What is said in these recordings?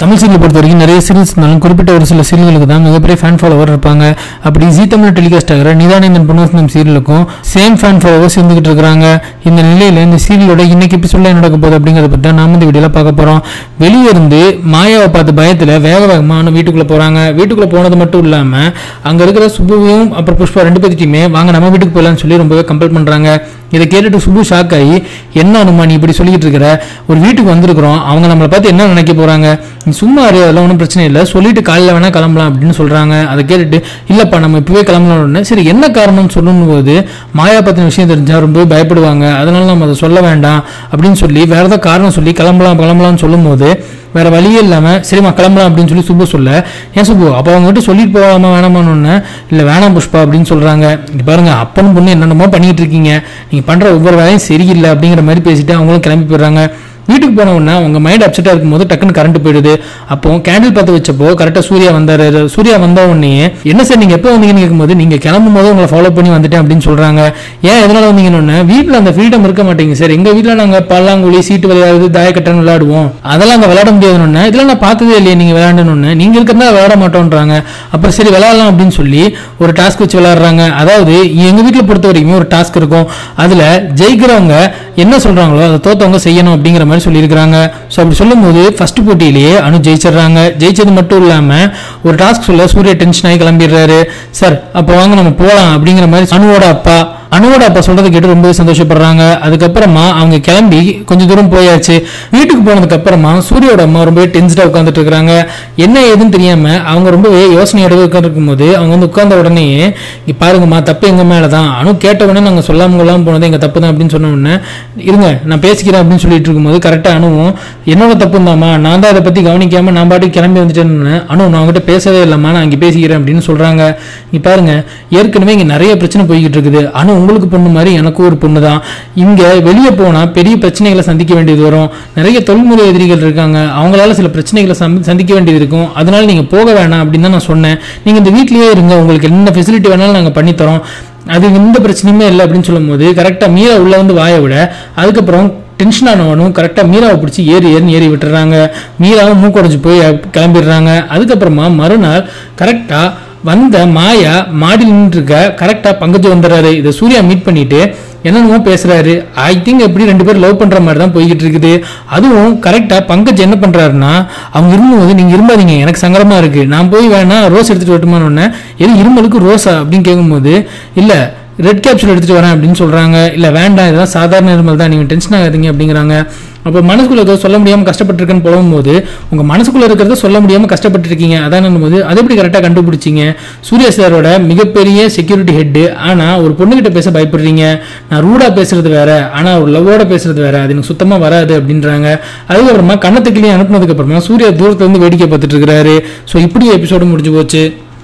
Tamil serial பொறுத்த வரைக்கும் நிறைய சீரியல்ஸ் இருந்தாலும் குறிப்பிட்ட ஒரு சில சீரியல்களுக்கு தான் மிகப்பெரிய ஃபேன் ஃபாலோவர் இருப்பாங்க அப்படி ஜி தமிழ் டெலிகாஸ்ட் ஆகிற நிதானந்தன் பொன்வசனம் சீரியலுக்கும் சேம் ஃபேன் ஃபாலோவர்ஸ் இருந்துகிட்டு இருக்காங்க இந்த நிலையில இந்த சீரியலோட இன்னைக்கு எபிசோட்ல என்ன நடக்க போகுது அப்படிங்கறத பத்தி தான் நாம இந்த வீடியோல பார்க்க போறோம் வெளியே இருந்து மாயாவை பார்த்து பயத்துல வேக வேகமான வீட்டுக்குள்ள போறாங்க வீட்டுக்குள்ள போனது மட்டும் இல்லாம அங்க இருக்கிற சுபுவையும் அப்புறம் புஷ்பா ரெண்டு பேர்த்தியுமே வாங்க நம்ம வீட்டுக்கு போகலாம்னு சொல்லி ரொம்பவே கம்பல் பண்றாங்க இதை கேட்டுட்டு சுபு ஷாக் ஆகி என்ன அனுமா நீ இப்படி சொல்லிட்டு இருக்கிற ஒரு வீட்டுக்கு வந்திருக்கிறோம் அவங்க நம்மளை பார்த்து என்ன நினைக்க போறாங்க நீ சும்மா அறிய அதெல்லாம் ஒன்றும் பிரச்சனை இல்லை சொல்லிட்டு காலையில் வேணா கிளம்பலாம் அப்படின்னு சொல்றாங்க அதை கேட்டுட்டு இல்லப்பா நம்ம இப்பவே கிளம்பலாம் உடனே சரி என்ன காரணம்னு சொல்லணும் போது மாயா பத்தின விஷயம் தெரிஞ்சா ரொம்ப பயப்படுவாங்க அதனால நம்ம அதை சொல்ல வேண்டாம் அப்படின்னு சொல்லி வேற ஏதாவது காரணம் சொல்லி கிளம்பலாம் கிளம்பலாம்னு சொல்லும்போது வேற வழியே இல்லாம சரிம்மா கிளம்பலாம் அப்படின்னு சொல்லி சுப்பு சொல்ல ஏன் சுப்பு அப்போ அவங்க கிட்ட சொல்லிட்டு போகாம வேணாமான்னு இல்ல வேணாம் புஷ்பா அப்படின்னு சொல்றாங்க இங்க பாருங்க அப்பனும் பொண்ணு என்னென்னமோ பண்ணிட்டு இருக்கீங்க நீங்க பண்ற ஒவ்வொரு வேலையும் சரியில்லை அப்படிங்கிற மாதிரி பேசிட்டு அவங்களும் கிளம்பி போயிடுறாங்க வீட்டுக்கு போன உடனே அவங்க மைண்ட் அப்செட்டாக இருக்கும்போது டக்குன்னு கரண்ட் போயிடுது அப்போ கேண்டில் பார்த்து வச்சப்போ கரெக்டாக சூர்யா வந்தாரு சூர்யா வந்த உடனே என்ன சார் நீங்க எப்போ வந்தீங்கன்னு கேட்கும்போது நீங்க கிளம்பும் போது உங்களை ஃபாலோ பண்ணி வந்துட்டேன் அப்படின்னு சொல்றாங்க ஏன் எதனால வந்தீங்கன்னு வீட்டில் அந்த ஃப்ரீடம் இருக்க மாட்டேங்குது சார் எங்க வீட்டில் நாங்க பல்லாங்குழி சீட்டு விளையாடுறது தாயக்கட்டன் விளையாடுவோம் அதெல்லாம் அங்கே விளையாட முடியாதுன்னு இதெல்லாம் நான் பார்த்ததே இல்லையே நீங்க விளையாடணும்னு நீங்க இருக்கிறதா விளையாட மாட்டோன்றாங்க அப்புறம் சரி விளையாடலாம் அப்படின்னு சொல்லி ஒரு டாஸ்க் வச்சு விளையாடுறாங்க அதாவது எங்க வீட்டில் பொறுத்த வரைக்குமே ஒரு டாஸ்க் இருக்கும் அதுல ஜெயிக்கிறவங்க என்ன சொல்றாங்களோ அதை தோத்தவங்க செய்யணும் அப்படிங்கிற மாதிரி சொல்லியிருக்கிறாங்க ஸோ அப்படி சொல்லும்போது ஃபர்ஸ்ட் போட்டியிலேயே அனு ஜெயிச்சிடுறாங்க ஜெயிச்சது மட்டும் இல்லாம ஒரு டாஸ்க் சொல்ல சூர்யா டென்ஷன் ஆகி கிளம்பிடுறாரு சார் அப்போ வாங்க நம்ம போகலாம் அப்படிங்கிற மாதிரி அனுவோட அப்பா அனுவோட அப்பா சொல்றதை கேட்டு ரொம்பவே சந்தோஷப்படுறாங்க அதுக்கப்புறமா அவங்க கிளம்பி கொஞ்சம் தூரம் போயாச்சு வீட்டுக்கு போனதுக்கு அப்புறமா சூரியோட அம்மா ரொம்பவே டென்ஸ்டா உட்காந்துட்டு இருக்காங்க என்ன ஏதுன்னு தெரியாம அவங்க ரொம்பவே யோசனையோட உட்காந்துருக்கும் போது அவங்க வந்து உட்கார்ந்த உடனே இங்க பாருங்கம்மா தப்பு எங்க மேலதான் அனு கேட்ட உடனே நாங்க சொல்லாம கொள்ளாம போனது எங்க தப்பு தான் அப்படின்னு சொன்ன உடனே இருங்க நான் பேசிக்கிறேன் அப்படின்னு சொல்லிட்டு இருக்கும்போது கரெக்டா அனுவும் என்னோட தப்பு தாம்மா நான் தான் அதை பத்தி கவனிக்காம நான் பாட்டுக்கு கிளம்பி வந்துட்டேன்னு அனு நான் அவங்ககிட்ட பேசவே இல்லைம்மா நான் இங்க பேசிக்கிறேன் அப்படின்னு சொல்றாங்க இங்க பாருங்க ஏற்கனவே இங்க நிறைய பிரச்சனை போய்கிட்டு இருக்குது அனு உங்களுக்கு பொண்ணு மாதிரி எனக்கும் ஒரு பொண்ணு தான் இங்க வெளியே போனா பெரிய பிரச்சனைகளை சந்திக்க வேண்டியது வரும் நிறைய தொழில்முறை எதிரிகள் இருக்காங்க அவங்களால சில பிரச்சனைகளை சந்தி- சந்திக்க வேண்டியது இருக்கும் அதனால நீங்க போக வேணாம் அப்படின்னு தான் நான் சொன்னேன் நீங்க இந்த வீட்லயே இருங்க உங்களுக்கு என்ன ஃபெசிலிட்டி வேணாலும் நாங்க பண்ணி தரோம் அது எந்த பிரச்சனையுமே இல்லை அப்படின்னு சொல்லும்போது கரெக்டா மீரா உள்ள வந்து வாய விட அதுக்கப்புறம் டென்ஷன் ஆனவனும் கரெக்டாக மீராவை பிடிச்சி ஏறி ஏறி ஏறி விட்டுறாங்க மீராவும் மூக்குடைஞ்சு போய் கிளம்பிடுறாங்க அதுக்கப்புறமா மறுநாள் கரெக்டாக வந்த மாயா மாடியில் நின்றுட்டு இருக்க கரெக்டாக பங்கஜ் வந்துடுறாரு இதை சூர்யா மீட் பண்ணிட்டு என்னென்னமோ பேசுறாரு ஐ திங்க் எப்படி ரெண்டு பேரும் லவ் பண்ற மாதிரி தான் போய்கிட்டு இருக்குது அதுவும் கரெக்டா பங்கஜ் என்ன பண்றாருன்னா அவங்க இருமும்போது நீங்க இரும்பாதீங்க எனக்கு சங்கடமா இருக்கு நான் போய் வேணா ரோஸ் எடுத்துட்டு வரட்டுமான்னு உடனே எது இருமலுக்கு ரோஸா அப்படின்னு கேட்கும்போது இல்ல ரெட் கேப்சூல் எடுத்துட்டு வரேன் அப்படின்னு சொல்றாங்க இல்ல வேண்டாம் இதெல்லாம் சாதாரண இருமல் தான் நீங்க டென்ஷன் ஆகாதீங்க அப்படிங்கிறாங்க அப்போ மனசுக்குள்ள ஏதோ சொல்ல முடியாம கஷ்டப்பட்டிருக்கேன்னு புலம்பும்போது உங்க மனசுக்குள்ள இருக்கிறத சொல்ல முடியாம கஷ்டப்பட்டிருக்கீங்க அதான் போது அதை எப்படி கரெக்டா கண்டுபிடிச்சீங்க சூர்யா சாரோட மிகப்பெரிய செக்யூரிட்டி ஹெட் ஆனா ஒரு பொண்ணுகிட்ட பேச பயப்படுறீங்க நான் ரூடா பேசுறது வேற ஆனா ஒரு லவ்வோட பேசுறது வேற அது எனக்கு சுத்தமா வராது அப்படின்றாங்க அதுக்கப்புறமா கண்ணத்துக்கிலேயே அனுப்புனதுக்கு அப்புறமா சூர்யா தூரத்துல இருந்து வேடிக்கை பார்த்துட்டு இருக்கிறாரு ஸோ இப்படி எபிசோடு முடிஞ்சு போச்சு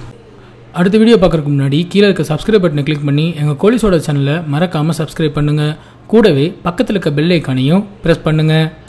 அடுத்த வீடியோ பார்க்கறதுக்கு முன்னாடி கீழே இருக்க சப்ஸ்கிரைப் பட்டனை கிளிக் பண்ணி எங்கள் கோலிஸோட சேனலை மறக்காமல் சப்ஸ்கிரைப் பண்ணுங்கள் கூடவே பக்கத்தில் இருக்க பெல் ஐக்கானையும் ப்ரெஸ் பண்ணுங்கள்